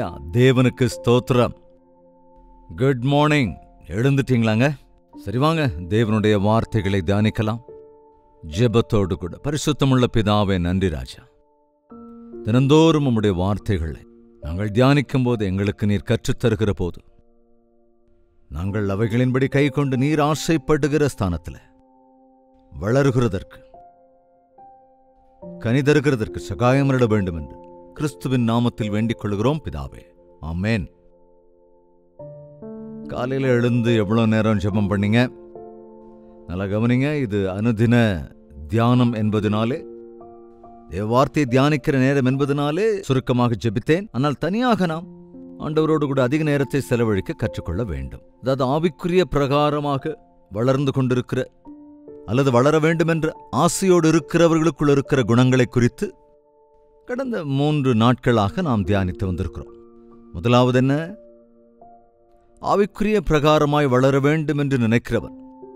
தேவனுக்கு ஸ்தோத்திரம் good morning எழுந்துட்டீங்களாங்க சரி வாங்க தேவனுடைய வார்த்தைகளை தியானிக்கலாம் ஜெபத்தோடு கூட பரிசுத்தமுள்ள பிதாவே நன்றி ராஜா தினந்தோறும் உம்முடைய வார்த்தைகளை நாங்கள் தியானிக்கும் போது எங்களுக்கு நீர் கற்றுத்தருகிற போது நாங்கள் அவைகளின்படி கை கொண்டு நீர் ஆசைப்படுகிற ஸ்தானத்தில் வளருகிறதற்கு கனிதருகிறதற்கு சகாயமரிட வேண்டும் என்று கிறிஸ்துவின் நாமத்தில் வேண்டிக் கொள்கிறோம் பிதாவே ஆமென் காலையில் எழுந்து எவ்வளோ நேரம் ஜெபம் பண்ணீங்க நல்லா கவனிங்க இது அனுதின தியானம் என்பதனாலே தேவ வார்த்தையை தியானிக்கிற நேரம் என்பதனாலே சுருக்கமாக ஜெபித்தேன் ஆனால் தனியாக நாம் ஆண்டவரோடு கூட அதிக நேரத்தை செலவழிக்க கற்றுக்கொள்ள வேண்டும் அதாவது ஆவிக்குரிய பிரகாரமாக வளர்ந்து கொண்டிருக்கிற அல்லது வளர வேண்டும் என்ற ஆசையோடு இருக்கிறவர்களுக்குள் இருக்கிற குணங்களை குறித்து கடந்த மூன்று நாட்களாக நாம் தியானித்து வந்திருக்கிறோம் முதலாவது என்ன ஆவிக்குரிய பிரகாரமாய் வளர வேண்டும் என்று நினைக்கிறவன்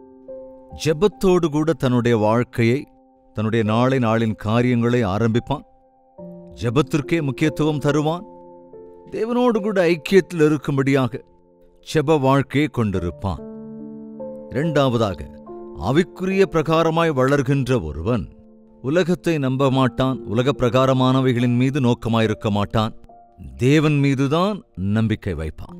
ஜெபத்தோடு கூட தன்னுடைய வாழ்க்கையை தன்னுடைய நாளை நாளின் காரியங்களை ஆரம்பிப்பான் ஜெபத்திற்கே முக்கியத்துவம் தருவான் தேவனோடு கூட ஐக்கியத்தில் இருக்கும்படியாக ஜெப வாழ்க்கையை கொண்டிருப்பான் இரண்டாவதாக ஆவிக்குரிய பிரகாரமாய் வளர்கின்ற ஒருவன் உலகத்தை நம்ப மாட்டான் உலக பிரகாரமானவைகளின் மீது நோக்கமாயிருக்க மாட்டான் தேவன் மீதுதான் நம்பிக்கை வைப்பான்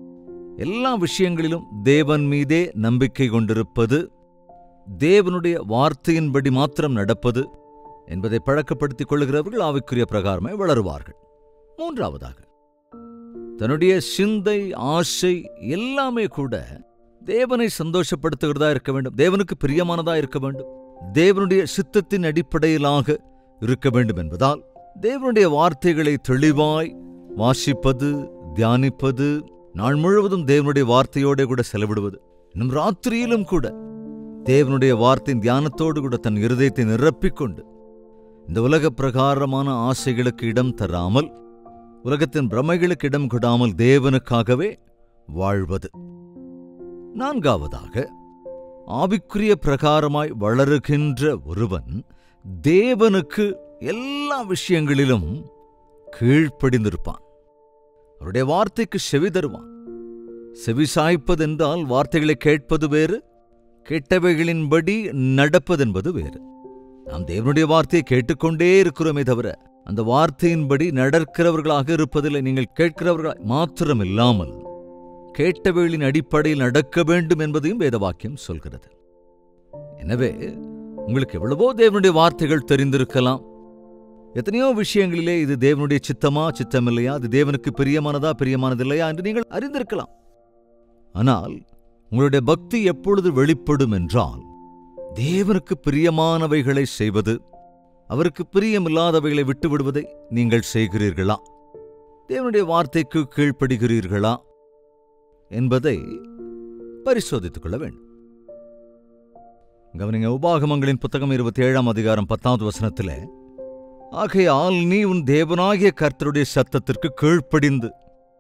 எல்லா விஷயங்களிலும் தேவன் மீதே நம்பிக்கை கொண்டிருப்பது தேவனுடைய வார்த்தையின்படி மாத்திரம் நடப்பது என்பதை பழக்கப்படுத்திக் கொள்கிறவர்கள் ஆவிக்குரிய பிரகாரமாய் வளருவார்கள் மூன்றாவதாக தன்னுடைய சிந்தை ஆசை எல்லாமே கூட தேவனை சந்தோஷப்படுத்துகிறதா இருக்க வேண்டும் தேவனுக்கு பிரியமானதா இருக்க வேண்டும் தேவனுடைய சித்தத்தின் அடிப்படையிலாக இருக்க வேண்டும் என்பதால் தேவனுடைய வார்த்தைகளை தெளிவாய் வாசிப்பது தியானிப்பது நாள் முழுவதும் தேவனுடைய வார்த்தையோட கூட செலவிடுவது இன்னும் ராத்திரியிலும் கூட தேவனுடைய வார்த்தையின் தியானத்தோடு கூட தன் இருதயத்தை நிரப்பிக்கொண்டு இந்த உலக பிரகாரமான ஆசைகளுக்கு இடம் தராமல் உலகத்தின் பிரமைகளுக்கு இடம் கொடாமல் தேவனுக்காகவே வாழ்வது நான்காவதாக ஆவிக்குரிய பிரகாரமாய் வளருகின்ற ஒருவன் தேவனுக்கு எல்லா விஷயங்களிலும் கீழ்ப்படிந்திருப்பான் அவருடைய வார்த்தைக்கு செவி தருவான் செவி சாய்ப்பதென்றால் வார்த்தைகளை கேட்பது வேறு கெட்டவைகளின்படி நடப்பதென்பது வேறு நாம் தேவனுடைய வார்த்தையை கேட்டுக்கொண்டே இருக்கிறோமே தவிர அந்த வார்த்தையின்படி நடக்கிறவர்களாக இருப்பதில்லை நீங்கள் கேட்கிறவர்களாய் மாத்திரமில்லாமல் கேட்டவைகளின் அடிப்படையில் நடக்க வேண்டும் என்பதையும் வேதவாக்கியம் சொல்கிறது எனவே உங்களுக்கு எவ்வளவோ தேவனுடைய வார்த்தைகள் தெரிந்திருக்கலாம் எத்தனையோ விஷயங்களிலே இது தேவனுடைய சித்தமா சித்தமில்லையா அது தேவனுக்கு பிரியமானதா பிரியமானதில்லையா என்று நீங்கள் அறிந்திருக்கலாம் ஆனால் உங்களுடைய பக்தி எப்பொழுது வெளிப்படும் என்றால் தேவனுக்கு பிரியமானவைகளை செய்வது அவருக்கு பிரியமில்லாதவைகளை விட்டு விடுவதை நீங்கள் செய்கிறீர்களா தேவனுடைய வார்த்தைக்கு கீழ்ப்படுகிறீர்களா என்பதை பரிசோதித்துக் கொள்ள வேண்டும் கவனிங்க உபாகமங்களின் புத்தகம் இருபத்தி ஏழாம் அதிகாரம் பத்தாவது வசனத்தில் ஆகையால் நீ உன் தேவனாகிய கர்த்தருடைய சத்தத்திற்கு கீழ்ப்படிந்து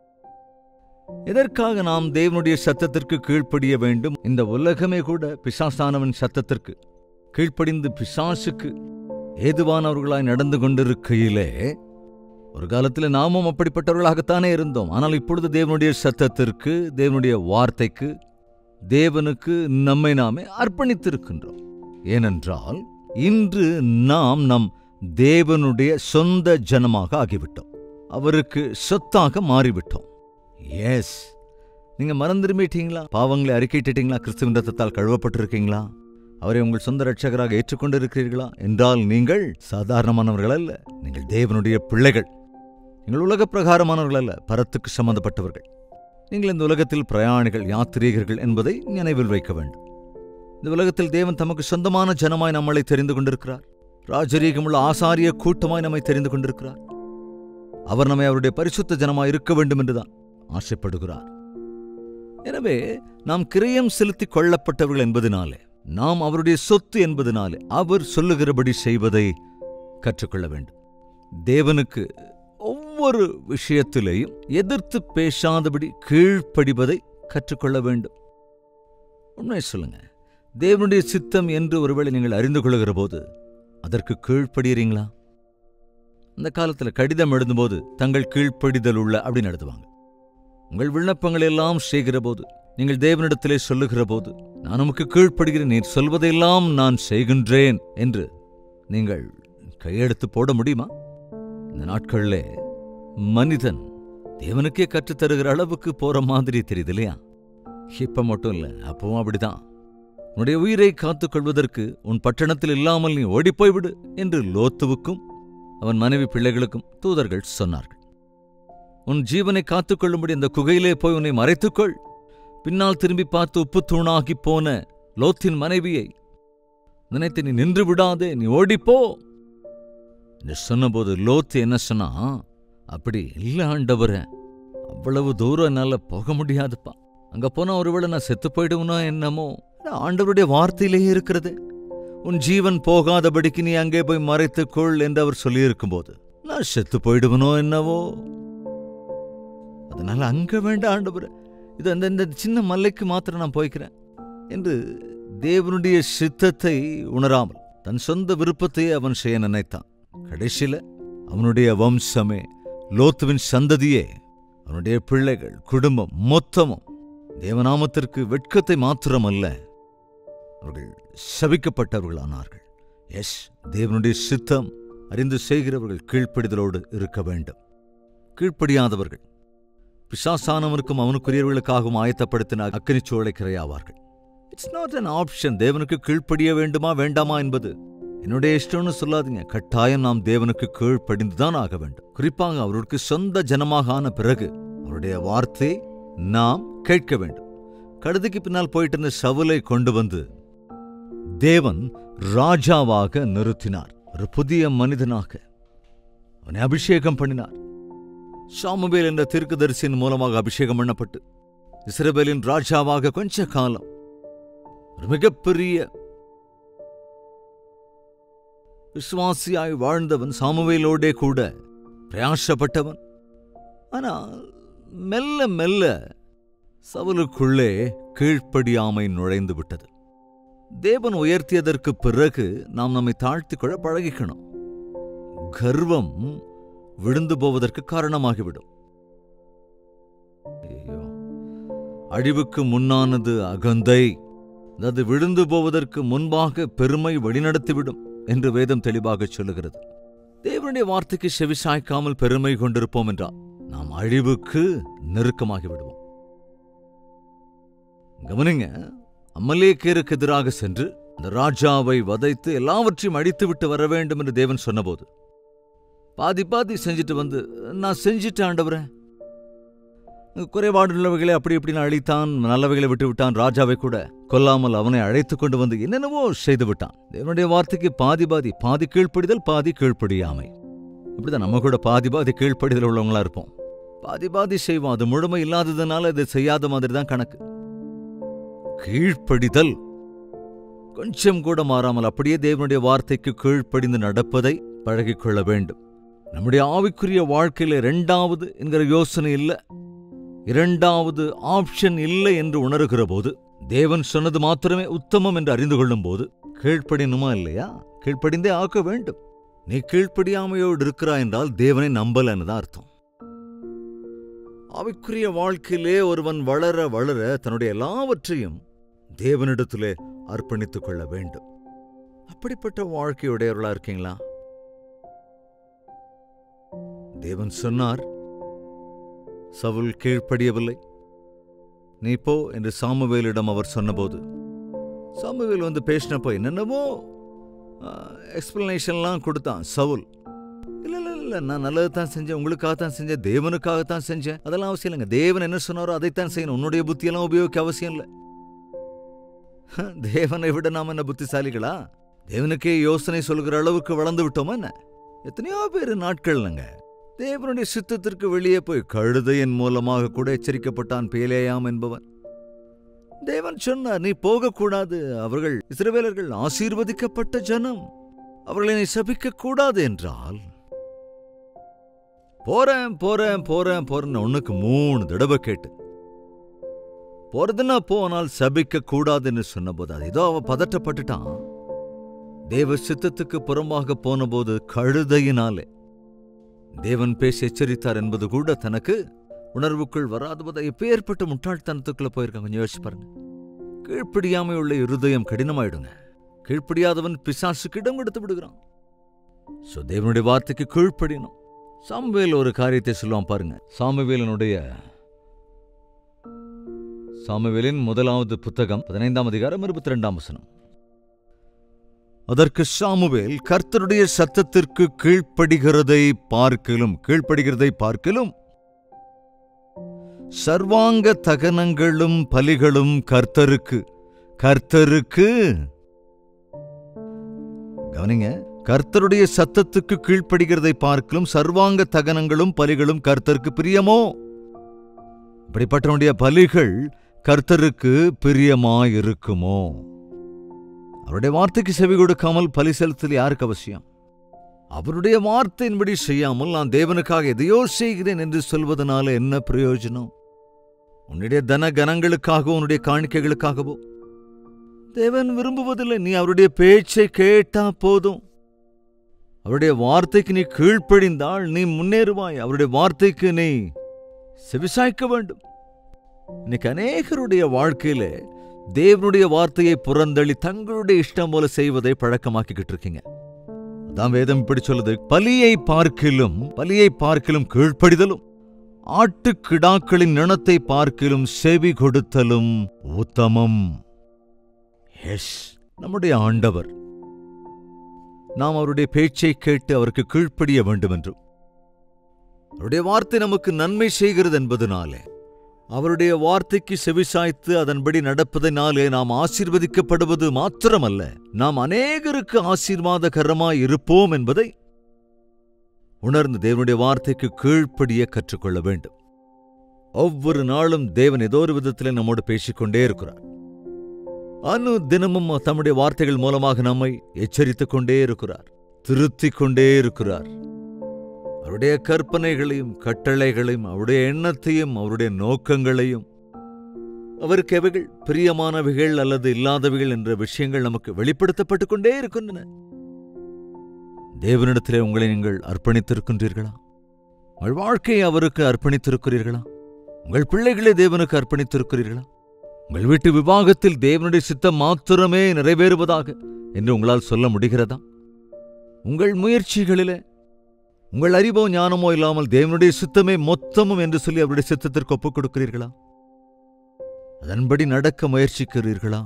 எதற்காக நாம் தேவனுடைய சத்தத்திற்கு கீழ்ப்படிய வேண்டும் இந்த உலகமே கூட பிசாசானவன் சத்தத்திற்கு கீழ்ப்படிந்து பிசாசுக்கு ஏதுவானவர்களாய் நடந்து கொண்டிருக்கையிலே ஒரு காலத்தில் நாமும் அப்படிப்பட்டவர்களாகத்தானே இருந்தோம் ஆனால் இப்பொழுது தேவனுடைய சத்தத்திற்கு தேவனுடைய வார்த்தைக்கு தேவனுக்கு நம்மை நாமே அர்ப்பணித்திருக்கின்றோம் ஏனென்றால் இன்று நாம் நம் தேவனுடைய சொந்த ஜனமாக ஆகிவிட்டோம் அவருக்கு சொத்தாக மாறிவிட்டோம் எஸ் நீங்க மறந்துருமிட்டீங்களா பாவங்களை அறிக்கையிட்டீங்களா கிறிஸ்துவின் ரத்தத்தால் கழுவப்பட்டிருக்கீங்களா அவரை உங்கள் சொந்த ரட்சகராக ஏற்றுக்கொண்டிருக்கிறீர்களா என்றால் நீங்கள் சாதாரணமானவர்கள் அல்ல நீங்கள் தேவனுடைய பிள்ளைகள் நீங்கள் உலக பிரகாரமானவர்கள் அல்ல பரத்துக்கு சம்பந்தப்பட்டவர்கள் நீங்கள் இந்த உலகத்தில் பிரயாணிகள் யாத்திரீகர்கள் என்பதை நினைவில் வைக்க வேண்டும் இந்த உலகத்தில் தேவன் தமக்கு சொந்தமான ஜனமாய் நம்மளை தெரிந்து கொண்டிருக்கிறார் ராஜரீகமுள்ள ஆசாரிய கூட்டமாய் நம்மை தெரிந்து கொண்டிருக்கிறார் அவர் நம்மை அவருடைய பரிசுத்த ஜனமாய் இருக்க வேண்டும் என்றுதான் ஆசைப்படுகிறார் எனவே நாம் கிரயம் செலுத்திக் கொள்ளப்பட்டவர்கள் என்பதனாலே நாம் அவருடைய சொத்து என்பதனாலே அவர் சொல்லுகிறபடி செய்வதை கற்றுக்கொள்ள வேண்டும் தேவனுக்கு ஒவ்வொரு விஷயத்திலேயும் எதிர்த்து பேசாதபடி கீழ்ப்படிவதை கற்றுக்கொள்ள வேண்டும் உண்மை சொல்லுங்க தேவனுடைய சித்தம் என்று ஒருவேளை நீங்கள் அறிந்து கொள்ளுகிற போது அதற்கு கீழ்ப்படுகிறீங்களா அந்த காலத்துல கடிதம் எழுதும்போது தங்கள் கீழ்ப்படிதல் உள்ள அப்படின்னு எழுதுவாங்க உங்கள் விண்ணப்பங்கள் எல்லாம் செய்கிற போது நீங்கள் தேவனிடத்திலே சொல்லுகிற போது நான் உமக்கு கீழ்ப்படுகிறேன் நீர் சொல்வதையெல்லாம் நான் செய்கின்றேன் என்று நீங்கள் கையெழுத்து போட முடியுமா இந்த நாட்களிலே மனிதன் தேவனுக்கே கற்றுத்தருகிற அளவுக்கு போற மாதிரி தெரியுது இல்லையா இப்ப மட்டும் இல்ல அப்பவும் அப்படிதான் உன்னுடைய உயிரை காத்துக்கொள்வதற்கு உன் பட்டணத்தில் இல்லாமல் நீ ஓடிப்போய் விடு என்று லோத்துவுக்கும் அவன் மனைவி பிள்ளைகளுக்கும் தூதர்கள் சொன்னார்கள் உன் ஜீவனை காத்துக்கொள்ளும்படி அந்த குகையிலே போய் உன்னை மறைத்துக்கொள் பின்னால் திரும்பி பார்த்து உப்பு தூணாகி போன லோத்தின் மனைவியை நினைத்து நீ நின்று விடாதே நீ ஓடிப்போ என்று சொன்னபோது லோத்து என்ன சொன்னா அப்படி இல்ல ஆண்டவரே அவ்வளவு தூரம் என்னால போக முடியாதுப்பா அங்க போனா ஒருவேளை நான் செத்து போயிடுவனோ என்னமோ ஆனா ஆண்டவருடைய வார்த்தையிலேயே இருக்கிறது உன் ஜீவன் போகாதபடிக்கு நீ அங்கே போய் மறைத்துக்கொள் என்று அவர் சொல்லியிருக்கும்போது நான் செத்து போயிடுவனோ என்னவோ அதனால அங்க வேண்டாம் ஆண்டவர் இது அந்த இந்த சின்ன மல்லைக்கு மாத்திரம் நான் போய்க்கிறேன் என்று தேவனுடைய சித்தத்தை உணராமல் தன் சொந்த விருப்பத்தையே அவன் செய்ய நினைத்தான் கடைசியில அவனுடைய வம்சமே லோத்துவின் சந்ததியே அவனுடைய பிள்ளைகள் குடும்பம் மொத்தமும் தேவநாமத்திற்கு வெட்கத்தை மாத்திரமல்ல அவர்கள் சபிக்கப்பட்டவர்களானார்கள் எஸ் தேவனுடைய சித்தம் அறிந்து செய்கிறவர்கள் கீழ்ப்படிதலோடு இருக்க வேண்டும் கீழ்ப்படியாதவர்கள் பிசாசானவனுக்கும் அவனுக்குரியவர்களுக்காகவும் ஆயத்தப்படுத்தின அக்கனிச்சோலை கிரையாவார்கள் இட்ஸ் நாட் an ஆப்ஷன் தேவனுக்கு கீழ்ப்படிய வேண்டுமா வேண்டாமா என்பது என்னுடைய இஷ்டம்னு சொல்லாதீங்க கட்டாயம் நாம் தேவனுக்கு கீழ்ப்படிந்துதான் ஆக வேண்டும் குறிப்பாக அவருக்கு சொந்த ஜனமாக ஆன பிறகு அவருடைய வார்த்தை நாம் கேட்க வேண்டும் கழுதைக்கு பின்னால் போயிட்டு இருந்த சவுலை கொண்டு வந்து தேவன் ராஜாவாக நிறுத்தினார் ஒரு புதிய மனிதனாக அவனை அபிஷேகம் பண்ணினார் சாமுவேல் என்ற தீர்க்கதரிசியின் மூலமாக அபிஷேகம் பண்ணப்பட்டு இஸ்ரவேலின் ராஜாவாக கொஞ்ச காலம் ஒரு மிகப்பெரிய விசுவாசியாய் வாழ்ந்தவன் சாமுவேலோடே கூட பிரயாசப்பட்டவன் ஆனால் மெல்ல மெல்ல சவுலுக்குள்ளே கீழ்ப்படியாமை நுழைந்து விட்டது தேவன் உயர்த்தியதற்கு பிறகு நாம் நம்மை தாழ்த்திக் கொள்ள பழகிக்கணும் கர்வம் விழுந்து போவதற்கு காரணமாகிவிடும் ஐயோ. அழிவுக்கு முன்னானது அகந்தை அது விழுந்து போவதற்கு முன்பாக பெருமை வழிநடத்திவிடும் என்று வேதம் தெளிவாக சொல்லுகிறது தேவனுடைய வார்த்தைக்கு செவிசாய்க்காமல் பெருமை கொண்டிருப்போம் என்றால் நாம் அழிவுக்கு நெருக்கமாகி விடுவோம் கவனிங்க அமலேக்கேருக்கு எதிராக சென்று அந்த ராஜாவை வதைத்து எல்லாவற்றையும் அழித்துவிட்டு வர வேண்டும் என்று தேவன் சொன்னபோது பாதி பாதி செஞ்சுட்டு வந்து நான் செஞ்சிட்டேன் ஆண்டவரே குறைபாடுள்ளவைகளை அப்படி இப்படின்னு அழித்தான் நல்லவைகளை விட்டு விட்டான் ராஜாவை கூட கொல்லாமல் அவனை அழைத்துக் கொண்டு வந்து என்னென்னவோ செய்து விட்டான் தேவனுடைய வார்த்தைக்கு பாதி பாதி பாதி கீழ்ப்படிதல் பாதி கீழ்ப்படியாமை இப்படிதான் நம்ம கூட பாதி பாதி கீழ்ப்படிதல் உள்ளவங்களா இருப்போம் பாதி பாதி செய்வோம் அது முழுமை இல்லாததுனால இதை செய்யாத மாதிரி தான் கணக்கு கீழ்ப்படிதல் கொஞ்சம் கூட மாறாமல் அப்படியே தேவனுடைய வார்த்தைக்கு கீழ்ப்படிந்து நடப்பதை பழகிக் கொள்ள வேண்டும் நம்முடைய ஆவிக்குரிய வாழ்க்கையில இரண்டாவது என்கிற யோசனை இல்ல இரண்டாவது ஆப்ஷன் இல்லை என்று உணர்கிற போது தேவன் சொன்னது மாத்திரமே உத்தமம் என்று அறிந்து கொள்ளும் போது கீழ்ப்படினுமா இல்லையா கீழ்ப்படிந்தே ஆக்க வேண்டும் நீ கீழ்ப்படியாமையோடு இருக்கிறாய் என்றால் தேவனை நம்பலன்னு தான் அர்த்தம் ஆவிக்குரிய வாழ்க்கையிலே ஒருவன் வளர வளர தன்னுடைய எல்லாவற்றையும் தேவனிடத்திலே அர்ப்பணித்துக் கொள்ள வேண்டும் அப்படிப்பட்ட வாழ்க்கையுடையவர்களா இருக்கீங்களா தேவன் சொன்னார் சவுல் கீழ்ப்படியவில்லை நீ போ என்று சாமுவேலிடம் அவர் சொன்னபோது சாமுவேல் வந்து பேசினப்போ என்னென்னவோ எக்ஸ்பிளனேஷன்லாம் கொடுத்தான் சவுல் இல்ல இல்ல இல்ல நான் நல்லது தான் செஞ்சேன் உங்களுக்காக தான் செஞ்சேன் தேவனுக்காகத்தான் செஞ்சேன் அதெல்லாம் அவசியம் இல்லைங்க தேவன் என்ன சொன்னாரோ அதைத்தான் செய்யணும் உன்னுடைய புத்தியெல்லாம் உபயோகிக்க அவசியம் இல்லை தேவனை விட நாம என்ன புத்திசாலிகளா தேவனுக்கே யோசனை சொல்கிற அளவுக்கு வளர்ந்து விட்டோமா என்ன எத்தனையோ பேர் நாட்கள்லங்க தேவனுடைய சித்தத்திற்கு வெளியே போய் கழுதையின் மூலமாக கூட எச்சரிக்கப்பட்டான் பேலேயாம் என்பவன் தேவன் சொன்னார் நீ போகக்கூடாது அவர்கள் இஸ்ரவேலர்கள் ஆசீர்வதிக்கப்பட்ட ஜனம் அவர்களை நீ சபிக்க கூடாது என்றால் போறேன் போறேன் போறேன் போறேன்னு ஒண்ணுக்கு மூணு தடவை கேட்டு போறதுன்னா போனால் சபிக்க கூடாதுன்னு சொன்னபோது அது ஏதோ அவன் பதட்டப்பட்டுட்டான் தேவ சித்தத்துக்கு புறம்பாக போனபோது கழுதையினாலே தேவன் பேசி எச்சரித்தார் என்பது கூட தனக்கு உணர்வுக்குள் வராதுவதை எப்பேற்பட்ட முட்டாள்தனத்துக்குள்ள போயிருக்காங்க கொஞ்சம் யோசிச்சு பாருங்க கீழ்ப்படியாமை உள்ள இருதயம் கடினமாயிடுங்க கீழ்ப்படியாதவன் பிசாசுக்கு இடம் கொடுத்து விடுகிறான் சோ தேவனுடைய வார்த்தைக்கு கீழ்ப்படியணும் சாமுவேல் ஒரு காரியத்தை சொல்லுவான் பாருங்க சாமுவேலனுடைய சாமுவேலின் முதலாவது புத்தகம் பதினைந்தாம் அதிகாரம் இருபத்தி ரெண்டாம் வசனம் அதற்கு சாமுவேல் கர்த்தருடைய சத்தத்திற்கு கீழ்ப்படுகிறதை பார்க்கலும் கீழ்ப்படுகிறதை பார்க்கலும் சர்வாங்க தகனங்களும் பலிகளும் கர்த்தருக்கு கர்த்தருக்கு கவனிங்க கர்த்தருடைய சத்தத்துக்கு கீழ்ப்படுகிறதை பார்க்கலும் சர்வாங்க தகனங்களும் பலிகளும் கர்த்தருக்கு பிரியமோ இப்படிப்பட்டவனுடைய பலிகள் கர்த்தருக்கு பிரியமாயிருக்குமோ அவருடைய வார்த்தைக்கு செவி கொடுக்காமல் பலி செலுத்தல் யாருக்கு அவசியம் அவருடைய வார்த்தையின்படி செய்யாமல் நான் தேவனுக்காக எதையோ செய்கிறேன் என்று சொல்வதனால என்ன பிரயோஜனம் உன்னுடைய தன கனங்களுக்காகவோ உன்னுடைய காணிக்கைகளுக்காகவோ தேவன் விரும்புவதில்லை நீ அவருடைய பேச்சை கேட்டா போதும் அவருடைய வார்த்தைக்கு நீ கீழ்ப்படிந்தால் நீ முன்னேறுவாய் அவருடைய வார்த்தைக்கு நீ செவிசாய்க்க வேண்டும் இன்னைக்கு அநேகருடைய வாழ்க்கையில தேவனுடைய வார்த்தையை புறந்தள்ளி தங்களுடைய இஷ்டம் போல செய்வதை பழக்கமாக்கிக்கிட்டு இருக்கீங்க அதான் வேதம் இப்படி சொல்லுது பலியை பார்க்கிலும் பலியை பார்க்கிலும் கீழ்ப்படிதலும் ஆட்டுக்கிடாக்களின் நிணத்தை பார்க்கிலும் செவி கொடுத்தலும் உத்தமம் எஸ் நம்முடைய ஆண்டவர் நாம் அவருடைய பேச்சை கேட்டு அவருக்கு கீழ்ப்படிய வேண்டும் என்றும் அவருடைய வார்த்தை நமக்கு நன்மை செய்கிறது என்பதனாலே அவருடைய வார்த்தைக்கு செவிசாய்த்து அதன்படி நடப்பதனாலே நாம் ஆசீர்வதிக்கப்படுவது மாத்திரமல்ல நாம் அநேகருக்கு ஆசீர்வாதகரமாய் இருப்போம் என்பதை உணர்ந்து தேவனுடைய வார்த்தைக்கு கீழ்ப்படிய கற்றுக்கொள்ள வேண்டும் ஒவ்வொரு நாளும் தேவன் ஏதோ ஒரு விதத்தில் நம்மோடு பேசிக்கொண்டே இருக்கிறார் அனு தினமும் தம்முடைய வார்த்தைகள் மூலமாக நம்மை எச்சரித்துக் கொண்டே இருக்கிறார் திருத்திக் கொண்டே இருக்கிறார் அவருடைய கற்பனைகளையும் கட்டளைகளையும் அவருடைய எண்ணத்தையும் அவருடைய நோக்கங்களையும் அவருக்கு எவைகள் பிரியமானவைகள் அல்லது இல்லாதவைகள் என்ற விஷயங்கள் நமக்கு வெளிப்படுத்தப்பட்டுக் கொண்டே இருக்கின்றன தேவனிடத்திலே உங்களை நீங்கள் அர்ப்பணித்திருக்கின்றீர்களா உங்கள் வாழ்க்கையை அவருக்கு அர்ப்பணித்திருக்கிறீர்களா உங்கள் பிள்ளைகளை தேவனுக்கு அர்ப்பணித்திருக்கிறீர்களா உங்கள் வீட்டு விவாகத்தில் தேவனுடைய சித்தம் மாத்திரமே நிறைவேறுவதாக என்று உங்களால் சொல்ல முடிகிறதா உங்கள் முயற்சிகளிலே உங்கள் அறிவோ ஞானமோ இல்லாமல் தேவனுடைய சித்தமே மொத்தமும் என்று சொல்லி அவருடைய சித்தத்திற்கு ஒப்புக் கொடுக்கிறீர்களா அதன்படி நடக்க முயற்சிக்கிறீர்களா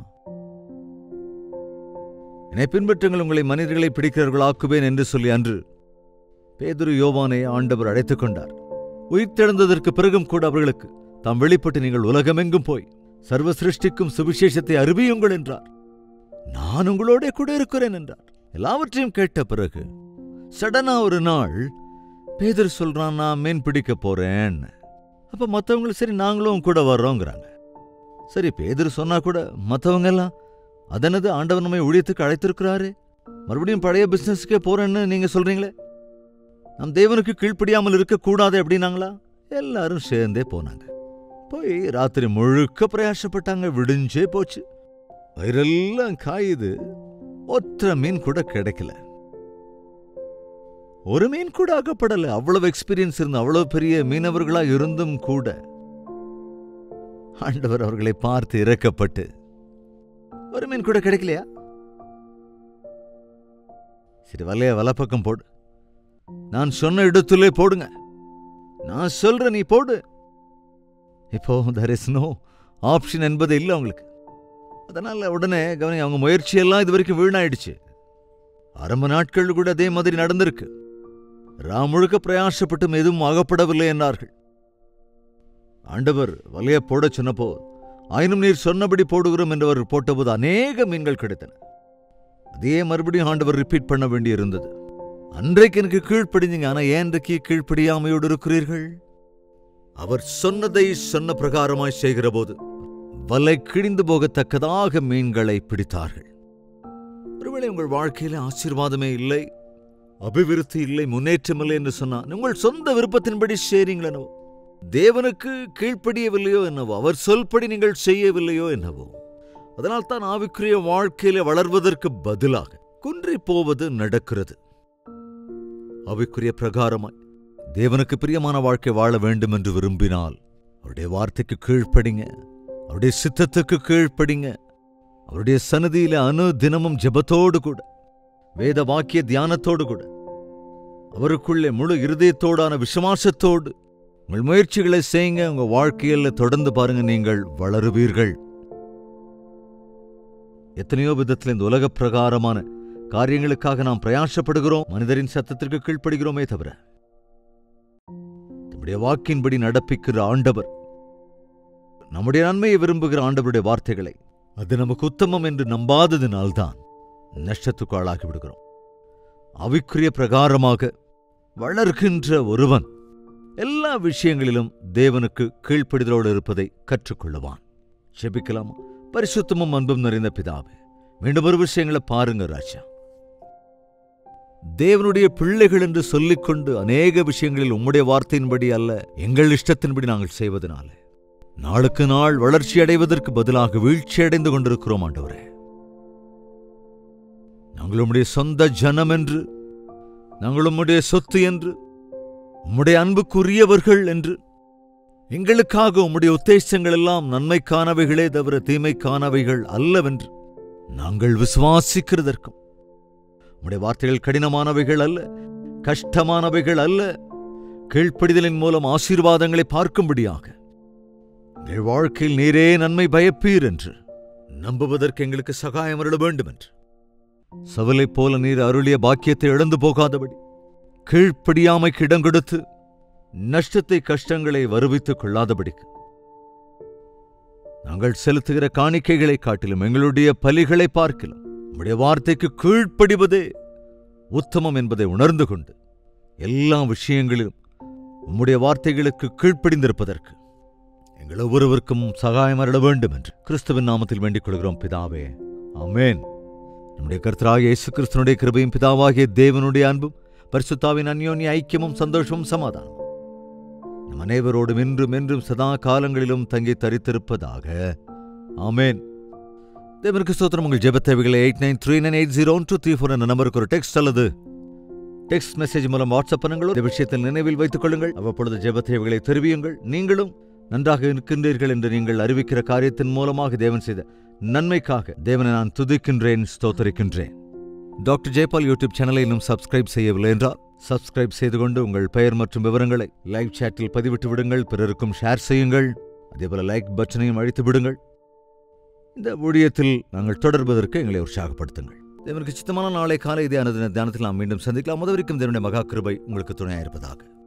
என்னை பின்பற்றுங்கள் உங்களை மனிதர்களை பிடிக்கிறவர்களாக்குவேன் என்று சொல்லி அன்று பேதுரு யோவானை ஆண்டவர் அழைத்துக் கொண்டார் உயிர்த்தெழுந்ததற்கு பிறகும் கூட அவர்களுக்கு தாம் வெளிப்பட்டு நீங்கள் உலகமெங்கும் போய் சர்வ சிருஷ்டிக்கும் சுவிசேஷத்தை அறிவியுங்கள் என்றார் நான் உங்களோட கூட இருக்கிறேன் என்றார் எல்லாவற்றையும் கேட்ட பிறகு சடனா ஒரு நாள் பேதர் சொல்றான் நான் மீன் பிடிக்க போறேன் அப்ப மத்தவங்களும் சரி நாங்களும் கூட வர்றோங்கிறாங்க சரி பேதர் சொன்னா கூட மத்தவங்க எல்லாம் அதனது ஆண்டவர் நம்மை ஊழியத்துக்கு அழைத்திருக்கிறாரு மறுபடியும் பழைய பிசினஸ்க்கே போறேன்னு நீங்க சொல்றீங்களே நம் தேவனுக்கு கீழ்ப்படியாமல் இருக்க கூடாது அப்படின்னாங்களா எல்லாரும் சேர்ந்தே போனாங்க போய் ராத்திரி முழுக்க பிரயாசப்பட்டாங்க விடிஞ்சே போச்சு வயிறெல்லாம் காயுது ஒற்றை மீன் கூட கிடைக்கல ஒரு மீன் கூட அகப்படல அவ்வளவு எக்ஸ்பீரியன்ஸ் இருந்து அவ்வளவு பெரிய மீனவர்களா இருந்தும் கூட ஆண்டவர் அவர்களை பார்த்து இறக்கப்பட்டு ஒரு மீன் கூட கிடைக்கலையா சரி வலைய வலப்பக்கம் போடு நான் சொன்ன இடத்திலே போடுங்க நான் சொல்றேன் நீ போடு இப்போ தர் இஸ் நோ ஆப்ஷன் என்பது இல்லை அவங்களுக்கு அதனால உடனே கவனி அவங்க முயற்சியெல்லாம் இது வரைக்கும் வீணாயிடுச்சு ஆரம்ப நாட்கள் கூட அதே மாதிரி நடந்திருக்கு ராம் முழுக்க பிரயாசப்பட்டும் எதுவும் ஆகப்படவில்லை என்றார்கள் ஆண்டவர் வலைய போடச் சொன்னப்போ ஆயினும் நீர் சொன்னபடி போடுகிறோம் என்று அவர் போட்டபோது அநேக மீன்கள் கிடைத்தன அதே மறுபடியும் ஆண்டவர் ரிப்பீட் பண்ண வேண்டியிருந்தது அன்றைக்கு எனக்கு கீழ்ப்படிஞ்சீங்க ஆனா ஏன் இன்றைக்கு கீழ்ப்படியாமையோடு இருக்கிறீர்கள் அவர் சொன்னதை சொன்ன பிரகாரமாய் செய்கிற போது வலை கிழிந்து போகத்தக்கதாக மீன்களை பிடித்தார்கள் ஒருவேளை உங்கள் வாழ்க்கையில ஆசீர்வாதமே இல்லை அபிவிருத்தி இல்லை முன்னேற்றம் இல்லை என்று சொன்னான் உங்கள் சொந்த விருப்பத்தின்படி செய்றீங்களோ தேவனுக்கு கீழ்ப்படியவில்லையோ என்னவோ அவர் சொல்படி நீங்கள் செய்யவில்லையோ என்னவோ அதனால் தான் ஆவிக்குரிய வாழ்க்கையில வளர்வதற்கு பதிலாக குன்றி போவது நடக்கிறது ஆவிக்குரிய பிரகாரமாய் தேவனுக்கு பிரியமான வாழ்க்கை வாழ வேண்டும் என்று விரும்பினால் அவருடைய வார்த்தைக்கு கீழ்ப்படிங்க அவருடைய சித்தத்துக்கு கீழ்ப்படிங்க அவருடைய சன்னதியில அனு தினமும் ஜெபத்தோடு கூட வேத வாக்கிய தியானத்தோடு கூட அவருக்குள்ளே முழு இருதயத்தோடான விசுவாசத்தோடு உங்கள் முயற்சிகளை செய்யுங்க உங்க வாழ்க்கையில தொடர்ந்து பாருங்க நீங்கள் வளருவீர்கள் எத்தனையோ விதத்தில் இந்த உலக பிரகாரமான காரியங்களுக்காக நாம் பிரயாசப்படுகிறோம் மனிதரின் சத்தத்திற்கு கீழ்ப்படுகிறோமே தவிர நம்முடைய வாக்கின்படி நடப்பிக்கிற ஆண்டவர் நம்முடைய நன்மையை விரும்புகிற ஆண்டவருடைய வார்த்தைகளை அது நமக்கு உத்தமம் என்று நம்பாததினால்தான் நஷ்டத்துக்கு ஆளாகி விடுகிறோம் அவிக்குரிய பிரகாரமாக வளர்கின்ற ஒருவன் எல்லா விஷயங்களிலும் தேவனுக்கு கீழ்ப்படிதலோடு இருப்பதை கற்றுக்கொள்ளுவான் செபிக்கலாமா பரிசுத்தமும் அன்பும் நிறைந்த பிதாவே மீண்டும் ஒரு விஷயங்களை பாருங்க ராஜா தேவனுடைய பிள்ளைகள் என்று சொல்லிக்கொண்டு அநேக விஷயங்களில் உம்முடைய வார்த்தையின்படி அல்ல எங்கள் இஷ்டத்தின்படி நாங்கள் செய்வதனால நாளுக்கு நாள் வளர்ச்சி அடைவதற்கு பதிலாக வீழ்ச்சி அடைந்து கொண்டிருக்கிறோம் ஆண்டவரே நாங்கள் உம்முடைய சொந்த ஜனம் என்று நாங்கள் உம்முடைய சொத்து என்று உம்முடைய அன்புக்குரியவர்கள் என்று எங்களுக்காக உம்முடைய உத்தேசங்கள் எல்லாம் நன்மைக்கானவைகளே தவிர தீமைக்கானவைகள் அல்லவென்று நாங்கள் விசுவாசிக்கிறதற்கும் உம்முடைய வார்த்தைகள் கடினமானவைகள் அல்ல கஷ்டமானவைகள் அல்ல கீழ்ப்படிதலின் மூலம் ஆசீர்வாதங்களை பார்க்கும்படியாக எங்கள் வாழ்க்கையில் நீரே நன்மை பயப்பீர் என்று நம்புவதற்கு எங்களுக்கு சகாயம் அருள வேண்டும் என்று சவலைப் போல நீர் அருளிய பாக்கியத்தை இழந்து போகாதபடி கீழ்ப்படியாமைக்கு இடம் கொடுத்து நஷ்டத்தை கஷ்டங்களை வருவித்துக் கொள்ளாதபடிக்கு நாங்கள் செலுத்துகிற காணிக்கைகளை காட்டிலும் எங்களுடைய பலிகளை பார்க்கலாம் உம்முடைய வார்த்தைக்கு கீழ்ப்படிவதே உத்தமம் என்பதை உணர்ந்து கொண்டு எல்லா விஷயங்களிலும் உம்முடைய வார்த்தைகளுக்கு கீழ்ப்படிந்திருப்பதற்கு எங்கள் ஒவ்வொருவருக்கும் சகாயம் அருள வேண்டும் என்று கிறிஸ்துவின் நாமத்தில் வேண்டிக் கொள்கிறோம் பிதாவே ஆமென் நம்முடைய கர்த்தராகிய இயேசு கிறிஸ்துனுடைய கிருபையும் பிதாவாகிய தேவனுடைய அன்பும் பரிசுத்தாவின் அந்யோன்ய ஐக்கியமும் சந்தோஷமும் சமாதானம் நம் அனைவரோடும் இன்றும் என்றும் சதா காலங்களிலும் தங்கி தரித்திருப்பதாக ஆமென் தேவனுக்கு ஸ்தோத்திரம் உங்கள் ஜெப தேவைகளை eight nine three nine eight zero two three four என்ற நம்பருக்கு ஒரு டெக்ஸ்ட் அல்லது டெக்ஸ்ட் மெசேஜ் மூலம் வாட்ஸ்அப் பண்ணுங்களோ இந்த விஷயத்தில் நினைவில் வைத்துக் கொள்ளுங்கள் அவ்வப்பொழுது ஜெப தேவைகளை தெரிவியுங்கள் நீங்களும் நன்றாக இருக்கின்றீர்கள் என்று நீங்கள் அறிவிக்கிற காரியத்தின் மூலமாக தேவன் செய்த நன்மைக்காக தேவனை நான் துதிக்கின்றேன் ஸ்தோத்தரிக்கின்றேன் டாக்டர் ஜெயபால் யூடியூப் சேனலை இன்னும் சப்ஸ்கிரைப் செய்யவில்லை என்றால் சப்ஸ்கிரைப் செய்து கொண்டு உங்கள் பெயர் மற்றும் விவரங்களை லைவ் சேட்டில் பதிவிட்டு விடுங்கள் பிறருக்கும் ஷேர் செய்யுங்கள் அதேபோல லைக் பட்டனையும் அழித்து விடுங்கள் இந்த ஊழியத்தில் நாங்கள் தொடர்வதற்கு எங்களை உற்சாகப்படுத்துங்கள் தேவனுக்கு சித்தமான நாளை காலை இதே அனுதின தியானத்தில் நாம் மீண்டும் சந்திக்கலாம் முதவரைக்கும் தேவனுடைய மகா கிருபை உங்களுக்கு துணையாயிருப்பதாக